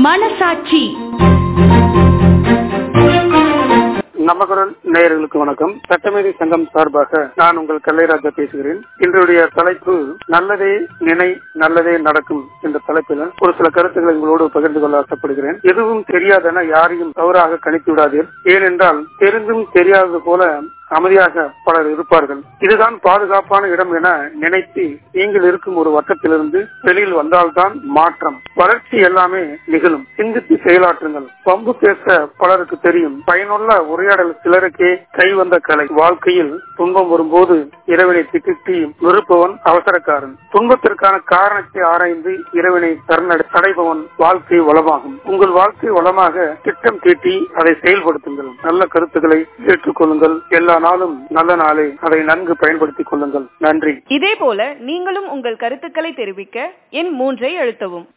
மனசாட்சி நமக்குரல் நேயர்களுக்கு வணக்கம் சட்டமேதை சங்கம் சார்பாக நான் உங்கள் கல்லைராஜா பேசுகிறேன் இன்றைய தலைப்பு நல்லதே நினை நல்லதே நடக்கும் என்ற தலைப்பில் ஒரு சில கருத்துக்களை உங்களோடு பகிர்ந்து கொள்ள ஆசைப்படுகிறேன் எதுவும் தெரியாதென யாரையும் தவறாக கணித்து விடாதீர் ஏனென்றால் தெரிந்தும் தெரியாதது போல அமைதியாக பலர் இருப்பார்கள் இதுதான் பாதுகாப்பான இடம் என நினைத்து நீங்கள் இருக்கும் ஒரு வட்டத்திலிருந்து வெளியில் வந்தால்தான் மாற்றம் வளர்ச்சி எல்லாமே நிகழும் சிந்தித்து செயலாற்றுங்கள் பம்பு பேச பலருக்கு தெரியும் பயனுள்ள உரையாடல் சிலருக்கே கை வந்த கலை வாழ்க்கையில் துன்பம் வரும்போது இறைவனை திட்டி வெறுப்பவன் அவசரக்காரன் துன்பத்திற்கான காரணத்தை ஆராய்ந்து இறைவனை சரணடை அடைபவன் வாழ்க்கை வளமாகும் உங்கள் வாழ்க்கை வளமாக திட்டம் தீட்டி அதை செயல்படுத்துங்கள் நல்ல கருத்துக்களை ஏற்றுக்கொள்ளுங்கள் எல்லா நாளும் நல்ல நாளே அதை நன்கு பயன்படுத்திக் கொள்ளுங்கள் நன்றி இதே போல நீங்களும் உங்கள் கருத்துக்களை தெரிவிக்க எண் மூன்றை அழுத்தவும்